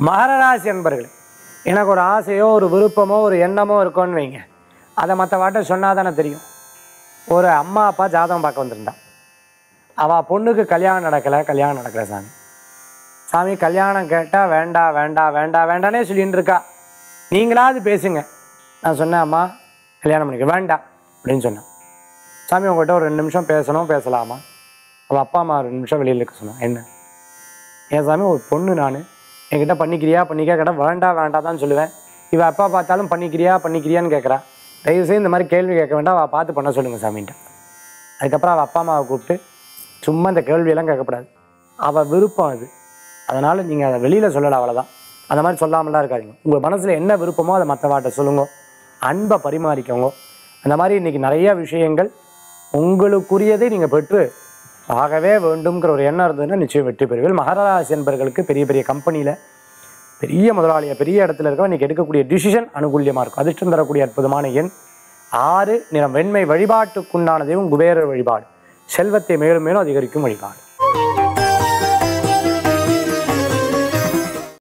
மகரராசி என்பர்களே எனக்கு ஒரு ஆசையோ ஒரு விருப்பமோ ஒரு எண்ணமோ இருக்கும்னு வைங்க அதை மற்ற வாட்ட சொன்னால் தானே தெரியும் ஒரு அம்மா அப்பா ஜாதகம் பார்க்க வந்திருந்தான் அவள் பொண்ணுக்கு கல்யாணம் நடக்கலை கல்யாணம் நடக்கலை சாமி சாமி கல்யாணம் கேட்டால் வேண்டாம் வேண்டாம் வேண்டாம் வேண்டானே சொல்லிட்டு இருக்கா நீங்களாவது பேசுங்க நான் சொன்னேன் அம்மா கல்யாணம் பண்ணிக்க வேண்டாம் அப்படின்னு சொன்னேன் சாமி உங்கள்கிட்ட ஒரு ரெண்டு நிமிஷம் பேசணும் பேசலாமா அவள் அப்பா அம்மா ரெண்டு நிமிஷம் வெளியில் இருக்க சொன்னான் என்ன ஏன் சாமி ஒரு பொண்ணு நான் என்கிட்ட பண்ணிக்கிறியா பண்ணிக்க கேட்டால் வேண்டாம் வேண்டாம் தான் சொல்லுவேன் இவள் அப்பா பார்த்தாலும் பண்ணிக்கிறியா பண்ணிக்கிறியான்னு கேட்குறா தயவுசெய்து இந்த மாதிரி கேள்வி கேட்க வேண்டாம் அவள் பார்த்து பண்ண சொல்லுங்கள் சாமின்ட்ட அதுக்கப்புறம் அவள் அப்பா அம்மாவை கூப்பிட்டு சும்மா இந்த கேள்வியெல்லாம் கேட்கக்கூடாது அவள் விருப்பம் அது அதனால் நீங்கள் அதை வெளியில் சொல்லலாம் அவ்வளோதான் அந்த மாதிரி சொல்லாமலாம் இருக்காதீங்க உங்கள் மனசில் என்ன விருப்பமோ அதை மற்றவாட்ட சொல்லுங்க அன்பை பரிமாறிக்கோங்க அந்த மாதிரி இன்றைக்கி நிறைய விஷயங்கள் உங்களுக்குரியதை நீங்கள் பெற்று ஆகவே வேண்டும்ங்கிற ஒரு எண்ணம் இருந்ததுன்னா நிச்சயம் வெற்றி பெறுவீர்கள் மகராசி என்பர்களுக்கு பெரிய பெரிய கம்பெனியில் பெரிய முதலாளியாக பெரிய இடத்துல இருக்க இன்றைக்கி எடுக்கக்கூடிய டிசிஷன் அனுகூல்யமாக இருக்கும் அதிர்ஷ்டம் தரக்கூடிய அற்புதமான எண் ஆறு நிறம் வெண்மை வழிபாட்டுக்குண்டான தெய்வம் குபேரர் வழிபாடு செல்வத்தை மேலும் மேலும் அதிகரிக்கும் வழிபாடு